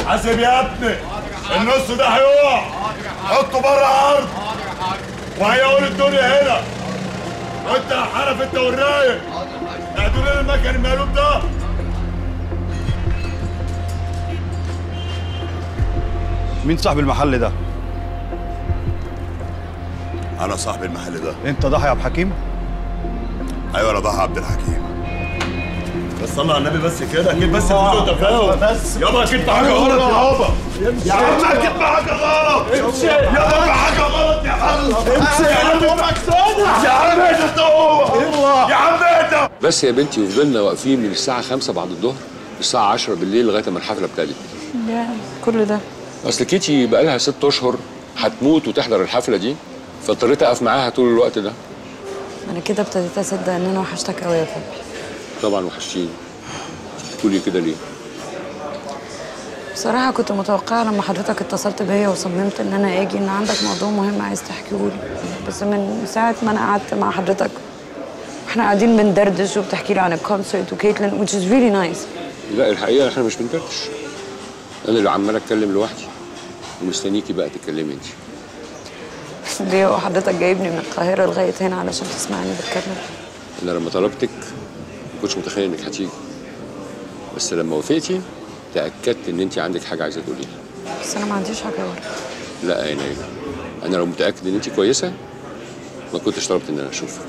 حاسب يا ابني النص ده هيقع حطه بره عرض وهيقول الدنيا هنا وانت يا حنف انت والرايق اعدوا لنا المكن المقلوب ده مين صاحب المحل ده؟ انا صاحب المحل ده انت ضحى يا ابو حكيم؟ ايوه انا ضحى عبد الحكيم بس صلى على النبي بس كده اكيد بس بدون تفاهم بس يابا اكيد في حاجه غلط يابا يا عم اكيد في حاجه غلط يابا في حاجه غلط يا عم امشي يا عم يا عم انت هو يا عم انت بس يا بنتي وفضلنا واقفين من الساعة 5 بعد الظهر للساعة 10 بالليل لغاية ما الحفلة ابتدت يا كل ده أصل كيتي بقى لها ست أشهر هتموت وتحضر الحفلة دي فاضطريت أقف معاها طول الوقت ده انا كده ابتديت اصدق ان انا وحشتك قوي يا بابي طبعا وحشتيني بتقولي كده ليه؟ بصراحة كنت متوقعة لما حضرتك اتصلت بيا وصممت ان انا اجي ان عندك موضوع مهم عايز تحكيه لي بس من ساعة ما انا قعدت مع حضرتك احنا قاعدين بندردش وبتحكي لي عن الكونسرت وكيتلين which is really nice لا الحقيقة احنا مش بندردش أنا اللي عمال أتكلم لوحدي ومستنيكي بقى تتكلمي أنت ليه هو حضرتك جايبني من القاهرة لغاية هنا علشان تسمعني بتكلم أنا لما طلبتك ما كنتش متخيل إنك هتيجي بس لما وافقتي تأكدت إن أنت عندك حاجة عايزة تقوليها بس انا ما عنديش حاجة ورا لا يا نايلة أنا لو متأكد إن أنت كويسة ما كنتش طلبت إن أنا أشوفك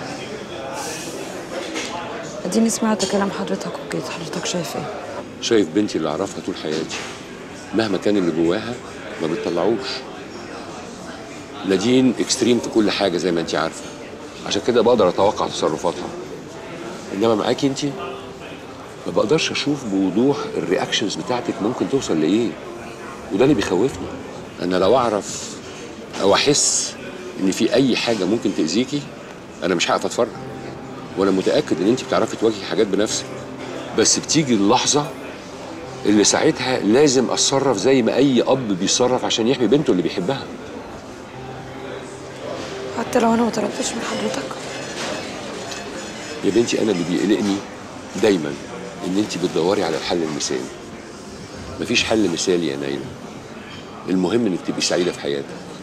اديني سمعت كلام حضرتك وجيت حضرتك شايف ايه شايف بنتي اللي أعرفها طول حياتي مهما كان اللي جواها ما بتطلعوش نادين اكستريم في كل حاجة زي ما أنت عارفة عشان كده بقدر أتوقع تصرفاتها إنما معاكي أنت ما بقدرش أشوف بوضوح الرياكشنز بتاعتك ممكن توصل لإيه وده اللي بيخوفني أنا لو أعرف أو أحس إن في أي حاجة ممكن تأذيكي أنا مش هقف أتفرج وأنا متأكد إن أنت بتعرفي تواجهي حاجات بنفسك بس بتيجي اللحظة اللي ساعتها لازم اتصرف زي ما اي اب بيتصرف عشان يحمي بنته اللي بيحبها حتى لو انا ما طلبتش من حضرتك يا بنتي انا اللي بيقلقني دايما ان انت بتدوري على الحل المثالي مفيش حل مثالي يا نايلة المهم انك تبقي سعيده في حياتك